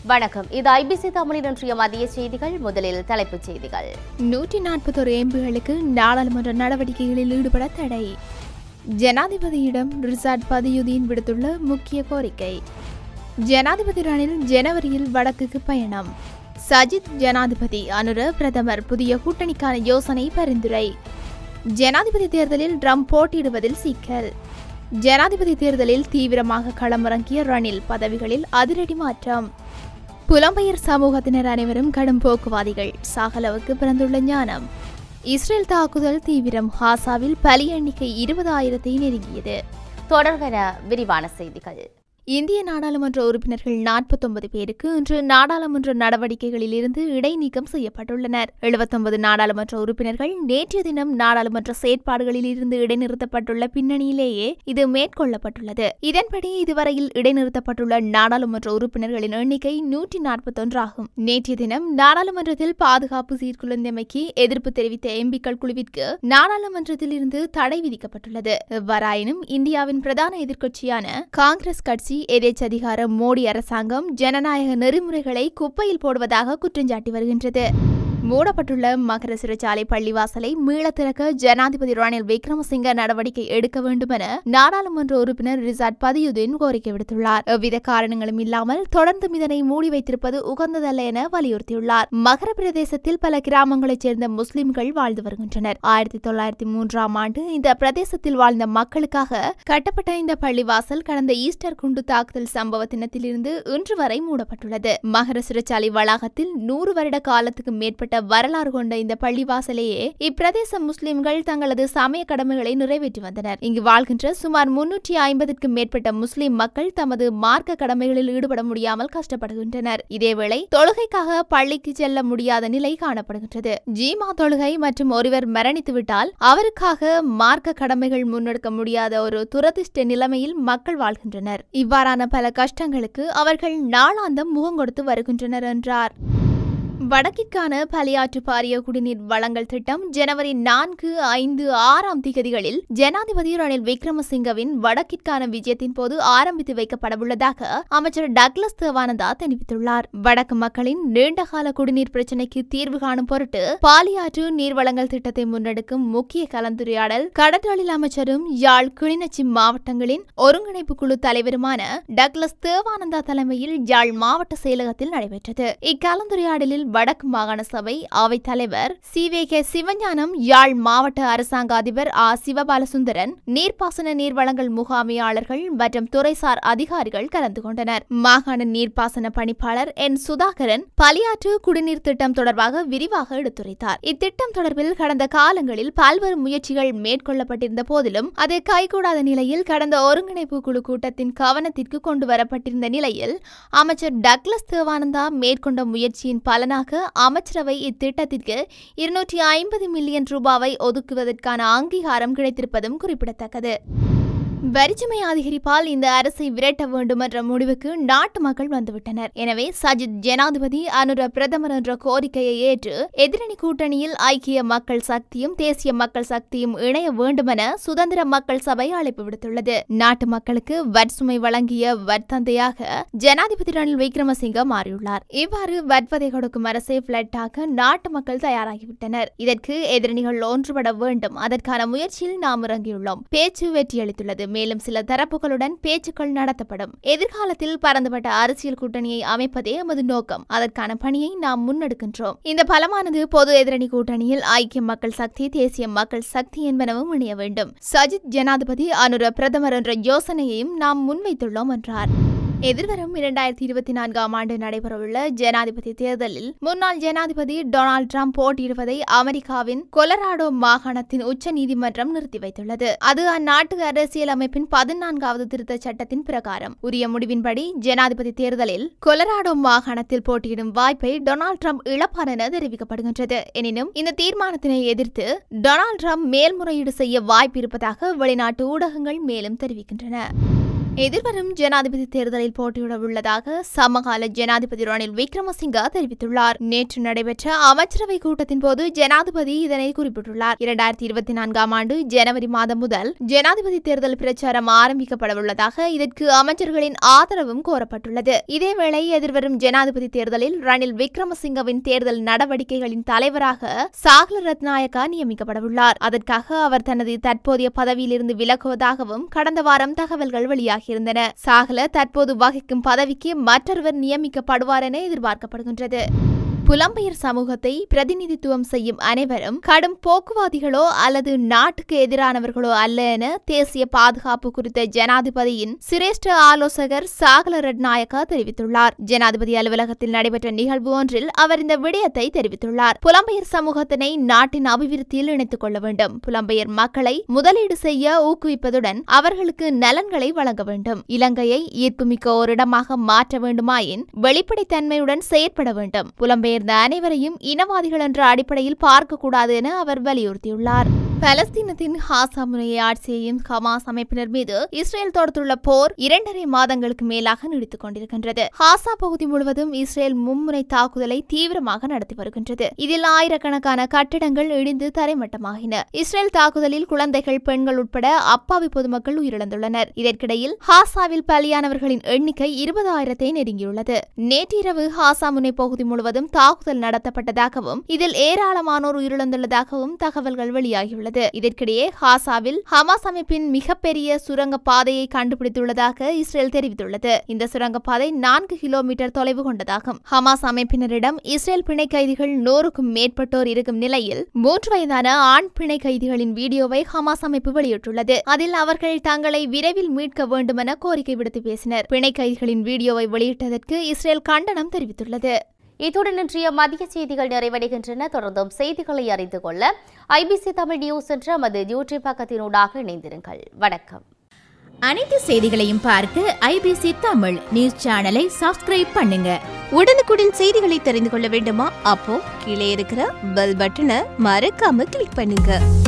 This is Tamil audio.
வணக்கம் இது ஐபிசி தமிழின் இன்றைய மதிய செய்திகள் முதலில் தலைப்புச் செய்திகள் நூற்றி நாற்பத்தோரு எம்பிகளுக்கு நாடாளுமன்ற நடவடிக்கைகளில் ஈடுபட தடை ஜனாதிபதியிடம் ரிசார்ட் பதியுதீன் விடுத்துள்ள முக்கிய கோரிக்கை ஜனாதிபதி ரணில் ஜனவரியில் வடக்குக்கு பயணம் சஜித் ஜனாதிபதி அனுர பிரதமர் புதிய கூட்டணிக்கான யோசனை பரிந்துரை ஜனாதிபதி தேர்தலில் ட்ரம்ப் போட்டியிடுவதில் சிக்கல் ஜனாதிபதி தேர்தலில் தீவிரமாக களமிறங்கிய ரணில் பதவிகளில் அதிரடி மாற்றம் புலம்பெயர் சமூகத்தினர் அனைவரும் கடும் போக்குவாதிகள் சாகலவுக்கு பிறந்துள்ள ஞானம் இஸ்ரேல் தாக்குதல் தீவிரம் ஹாசாவில் பலி எண்ணிக்கை இருபதாயிரத்தை நெருங்கியது தொடர்வென விரிவான செய்திகள் இந்திய நாடாளுமன்ற உறுப்பினர்கள் நாற்பத்தொன்பது பேருக்கு இன்று நாடாளுமன்ற நடவடிக்கைகளில் இருந்து இடைநீக்கம் செய்யப்பட்டுள்ளனர் எழுபத்தொன்பது நாடாளுமன்ற உறுப்பினர்கள் நேற்றைய தினம் நாடாளுமன்ற செயற்பாடுகளில் இருந்து இடைநிறுத்தப்பட்டுள்ள பின்னணியிலேயே இது மேற்கொள்ளப்பட்டுள்ளது இதன்படி இதுவரையில் இடைநிறுத்தப்பட்டுள்ள நாடாளுமன்ற உறுப்பினர்களின் எண்ணிக்கை நூற்றி நாற்பத்தொன்று ஆகும் நேற்றைய தினம் நாடாளுமன்றத்தில் பாதுகாப்பு சீர்குலைந்தமைக்கு எதிர்ப்பு தெரிவித்த எம்பிக்கள் குழுவிற்கு நாடாளுமன்றத்தில் இருந்து தடை விதிக்கப்பட்டுள்ளது எவ்வாறாயினும் இந்தியாவின் பிரதான எதிர்க்கட்சியான காங்கிரஸ் கட்சி எதேச்சதிகார மோடி அரசாங்கம் ஜனநாயக நெறிமுறைகளை குப்பையில் போடுவதாக குற்றஞ்சாட்டி வருகின்றது மூடப்பட்டுள்ள மகர சிறைச்சாலை பள்ளிவாசலை மீள திறக்க ஜனாதிபதி ரணில் விக்ரமசிங்க நடவடிக்கை எடுக்க வேண்டும் என நாடாளுமன்ற உறுப்பினர் ரிசாட் பதியுதீன் கோரிக்கை விடுத்துள்ளார் எவ்வித காரணங்களும் இல்லாமல் தொடர்ந்தும் இதனை மூடி வைத்திருப்பது உகந்ததல்ல என வலியுறுத்தியுள்ளார் மகர பிரதேசத்தில் பல கிராமங்களைச் சேர்ந்த முஸ்லிம்கள் வாழ்ந்து வருகின்றனர் ஆயிரத்தி தொள்ளாயிரத்தி மூன்றாம் ஆண்டு இந்த பிரதேசத்தில் வாழ்ந்த மக்களுக்காக கட்டப்பட்ட இந்த பள்ளிவாசல் கடந்த ஈஸ்டர் குண்டு தாக்குதல் சம்பவ தினத்திலிருந்து இன்று வரை மூடப்பட்டுள்ளது மகர சிறைச்சாலை வளாகத்தில் நூறு வருட காலத்துக்கு மேற்பட்ட வரலாறு கொண்ட இந்த பள்ளிவாசலையே இப்பிரதேச முஸ்லிம்கள் தங்களது சமய கடமைகளை நிறைவேற்றி வந்தனர் இங்கு வாழ்கின்ற சுமார் முன்னூற்றி ஐம்பதுக்கும் மேற்பட்ட முஸ்லிம் மக்கள் தமது மார்க்க கடமைகளில் ஈடுபட முடியாமல் கஷ்டப்படுகின்றனர் இதேவேளை தொழுகைக்காக பள்ளிக்கு செல்ல முடியாத நிலை காணப்படுகின்றது ஜீமா தொழுகை மற்றும் ஒருவர் மரணித்துவிட்டால் அவருக்காக மார்க்க கடமைகள் முன்னெடுக்க முடியாத ஒரு துரதிர்ஷ்ட நிலைமையில் மக்கள் வாழ்கின்றனர் இவ்வாறான பல கஷ்டங்களுக்கு அவர்கள் நாளாந்தம் முகம் கொடுத்து வருகின்றனர் என்றார் வடக்கிற்கான பலியாற்று பாரிய குடிநீர் வழங்கல் திட்டம் ஜனவரி நான்கு ஐந்து ஆறாம் திகதிகளில் ஜனாதிபதி ரணில் விக்ரமசிங்கவின் வடக்கிற்கான விஜயத்தின் போது ஆரம்பித்து வைக்கப்படவுள்ளதாக அமைச்சர் டக்ளஸ் தேவானந்தா தெரிவித்துள்ளார் வடக்கு மக்களின் நீண்டகால குடிநீர் பிரச்சினைக்கு தீர்வு காணும் பொருட்டு பாலியாற்று நீர் வழங்கல் திட்டத்தை முன்னெடுக்கும் முக்கிய கலந்துரையாடல் கடற்றொழில் அமைச்சரும் யாழ் கிளிநொச்சி மாவட்டங்களின் ஒருங்கிணைப்பு குழு தலைவருமான டக்ளஸ் தேவானந்தா தலைமையில் யாழ் மாவட்ட செயலகத்தில் நடைபெற்றது இக்கலந்துரையாடலில் வடக்கு மாகாண சபை அவைத் தலைவர் C V K Sivagnanam Yazh மாவட்ட அரசாங்க அதிபர் ஆ சிவபாலசுந்தரன் நீர்ப்பாசன நீர்வளங்கள் முகாமையாளர்கள் மற்றும் துறைசார் அதிகாரிகள் கலந்து கொண்டனர் மாகாண நீர்ப்பாசன பணிப்பாளர் என் சுதாகரன் பலியாற்று குடிநீர் திட்டம் தொடர்பாக விரிவாக எடுத்துரைத்தார் இத்திட்டம் தொடர்பில் கடந்த காலங்களில் பல்வேறு முயற்சிகள் மேற்கொள்ளப்பட்டிருந்த போதிலும் அது கைகூடாத நிலையில் கடந்த ஒருங்கிணைப்பு குழு கூட்டத்தின் கவனத்திற்கு கொண்டு வரப்பட்டிருந்த நிலையில் அமைச்சர் டக்ளஸ் தேவானந்தா மேற்கொண்ட முயற்சியின் பலனாக அமைச்சரவை இத்திட்டத்திற்கு இருநூற்றி ஐம்பது மில்லியன் ரூபாவை ஒதுக்குவதற்கான அங்கீகாரம் கிடைத்திருப்பதும் குறிப்பிடத்தக்கது வரிச்சுமை அதிகரிப்பால் இந்த அரசை விரட்ட வேண்டும் என்ற முடிவுக்கு நாட்டு மக்கள் வந்துவிட்டனர் எனவே சஜித் ஜனாதிபதி அனுர பிரதமர் என்ற கோரிக்கையை ஏற்று எதிரணி கூட்டணியில் ஐக்கிய மக்கள் சக்தியும் தேசிய மக்கள் சக்தியும் இணைய வேண்டுமென சுதந்திர மக்கள் சபை அழைப்பு விடுத்துள்ளது நாட்டு மக்களுக்கு வட்சுமை வழங்கிய வட்தந்தையாக ஜனாதிபதி ரணில் விக்ரமசிங்க மாறியுள்ளார் இவ்வாறு வட்வதை கொடுக்கும் அரசை பிளட்டாக நாட்டு மக்கள் தயாராகிவிட்டனர் இதற்கு எதிரணிகள் ஒன்றுபட வேண்டும் அதற்கான முயற்சியில் நாம் இறங்கியுள்ளோம் பேச்சு வெற்றியளித்துள்ளது மேலும் சில தரப்புகளுடன் பேச்சுக்கள் நடத்தப்படும் எதிர்காலத்தில் பரந்துபட்ட அரசியல் கூட்டணியை அமைப்பதே எமது நோக்கம் அதற்கான பணியை நாம் முன்னெடுக்கின்றோம் இந்த பலமானது பொது எதிரணி கூட்டணியில் ஐக்கிய மக்கள் சக்தி தேசிய மக்கள் சக்தி என்பனவும் இணைய வேண்டும் சஜித் ஜனாதிபதி அனுர பிரதமர் என்ற யோசனையையும் நாம் முன்வைத்துள்ளோம் என்றார் எதிர்வரும் இரண்டாயிரத்தி இருபத்தி நான்காம் ஆண்டு நடைபெறவுள்ள ஜனாதிபதி தேர்தலில் முன்னாள் ஜனாதிபதி டொனால்டு டிரம்ப் போட்டியிடுவதை அமெரிக்காவின் கொலராடோ மாகாணத்தின் உச்ச நீதிமன்றம் நிறுத்தி வைத்துள்ளது அது அந்நாட்டு அரசியல் அமைப்பின் பதினான்காவது திருத்த சட்டத்தின் பிரகாரம் உரிய முடிவின்படி ஜனாதிபதி தேர்தலில் கொலராடோ மாகாணத்தில் போட்டியிடும் வாய்ப்பை டொனால்டு டிரம்ப் இழப்பார் என தெரிவிக்கப்படுகின்றது எனினும் இந்த தீர்மானத்தினை எதிர்த்து டொனால்டு டிரம்ப் மேல்முறையீடு செய்ய வாய்ப்பு இருப்பதாக வெளிநாட்டு ஊடகங்கள் மேலும் தெரிவிக்கின்றன எதிர்வரும் ஜனாதிபதி தேர்தலில் போட்டியிட உள்ளதாக சமகால ஜனாதிபதி ரணில் விக்ரமசிங்க தெரிவித்துள்ளார் நேற்று நடைபெற்ற அமைச்சரவை கூட்டத்தின் போது ஜனாதிபதி இதனை குறிப்பிட்டுள்ளார் இரண்டாயிரத்தி இருபத்தி நான்காம் ஆண்டு ஜனவரி மாதம் முதல் ஜனாதிபதி தேர்தல் பிரச்சாரம் ஆரம்பிக்கப்படவுள்ளதாக இதற்கு அமைச்சர்களின் ஆதரவும் கோரப்பட்டுள்ளது இதேவேளை எதிர்வரும் ஜனாதிபதி தேர்தலில் ரணில் விக்ரமசிங்கவின் தேர்தல் நடவடிக்கைகளின் தலைவராக சாகல ரத்நாயக்கா நியமிக்கப்படவுள்ளார் அதற்காக அவர் தனது தற்போதைய பதவியிலிருந்து விலகுவதாகவும் கடந்த வாரம் தகவல்கள் வெளியாகியிருந்தன சாகல தற்போது வகிக்கும் பதவிக்கு மற்றொருவர் நியமிக்கப்படுவார் என எதிர்பார்க்கப்படுகின்றது புலம்பெயர் சமூகத்தை பிரதிநிதித்துவம் செய்யும் அனைவரும் கடும் போக்குவாதிகளோ அல்லது நாட்டுக்கு எதிரானவர்களோ அல்ல என தேசிய பாதுகாப்பு குறித்த ஜனாதிபதியின் சிரேஷ்ட ஆலோசகர் சாகல ரட்நாயக்கா தெரிவித்துள்ளார் ஜனாதிபதி அலுவலகத்தில் நடைபெற்ற நிகழ்வு ஒன்றில் அவர் இந்த விடயத்தை தெரிவித்துள்ளார் புலம்பெயர் சமூகத்தினை நாட்டின் அபிவிருத்தியில் இணைத்துக் கொள்ள வேண்டும் புலம்பெயர் மக்களை முதலீடு செய்ய ஊக்குவிப்பதுடன் அவர்களுக்கு நலன்களை வழங்க வேண்டும் இலங்கையை ஈர்ப்புமிக்க ஓரிடமாக மாற்ற வேண்டுமாயின் வெளிப்படைத்தன்மையுடன் செயற்பட வேண்டும் புலம்பெயர்ந்த அனைவரையும் இனவாதிகள் என்ற அடிப்படையில் பார்க்கக்கூடாது என அவர் வலியுறுத்தியுள்ளார் பலஸ்தீனத்தின் ஹாசா முனையை ஆட்சி செய்யும் ஹமாஸ் அமைப்பினர் மீது இஸ்ரேல் தொடுத்துள்ள போர் இரண்டரை மாதங்களுக்கு மேலாக நீடித்துக் கொண்டிருக்கின்றது ஹாசா பகுதி முழுவதும் இஸ்ரேல் மும்முனை தாக்குதலை தீவிரமாக நடத்தி வருகின்றது இதில் ஆயிரக்கணக்கான கட்டிடங்கள் இடிந்து தரைமட்டமாகின இஸ்ரேல் தாக்குதலில் குழந்தைகள் பெண்கள் உட்பட அப்பாவி பொதுமக்கள் உயிரிழந்துள்ளனர் இதற்கிடையில் ஹாசாவில் பலியானவர்களின் எண்ணிக்கை இருபதாயிரத்தை நெருங்கியுள்ளது நேற்றிரவு ஹாசா முனை பகுதி முழுவதும் தாக்குதல் நடத்தப்பட்டதாகவும் இதில் ஏராளமானோர் உயிரிழந்துள்ளதாகவும் தகவல்கள் வெளியாகியுள்ளது இதற்கிடையே ஹாசாவில் ஹமாஸ் அமைப்பின் மிகப்பெரிய சுரங்க பாதையை கண்டுபிடித்துள்ளதாக இஸ்ரேல் தெரிவித்துள்ளது இந்த சுரங்கப்பாதை நான்கு கிலோமீட்டர் தொலைவு கொண்டதாகும் ஹமாஸ் அமைப்பினரிடம் இஸ்ரேல் பிணை கைதிகள் நூறுக்கும் மேற்பட்டோர் இருக்கும் நிலையில் மூன்று வயதான ஆண் பிணை கைதிகளின் வீடியோவை ஹமாஸ் அமைப்பு வெளியிட்டுள்ளது அதில் அவர்கள் தங்களை விரைவில் மீட்க வேண்டுமென கோரிக்கை விடுத்து பேசினர் பிணை கைதிகளின் வீடியோவை வெளியிட்டதற்கு இஸ்ரேல் கண்டனம் தெரிவித்துள்ளது இத்துடன் இன்றைய மதிய செய்திகள் நிறைவடைகின்றன தொடர்ந்தும் செய்திகளை அறிந்து கொள்ள ஐபிசி தமிழ் நியூஸ் என்ற நமது யூடியூப் பக்கத்தினூடாக இணைந்திருங்கள் வணக்கம் அனைத்து செய்திகளையும் பார்க்க ஐபிசி தமிழ் நியூஸ் சேனலை சப்ஸ்கிரைப் பண்ணுங்க உடனுக்குடன் செய்திகளை தெரிந்து கொள்ள வேண்டுமா அப்போ கீழே இருக்கிற பெல் பட்டனை மறக்காம கிளிக் பண்ணுங்க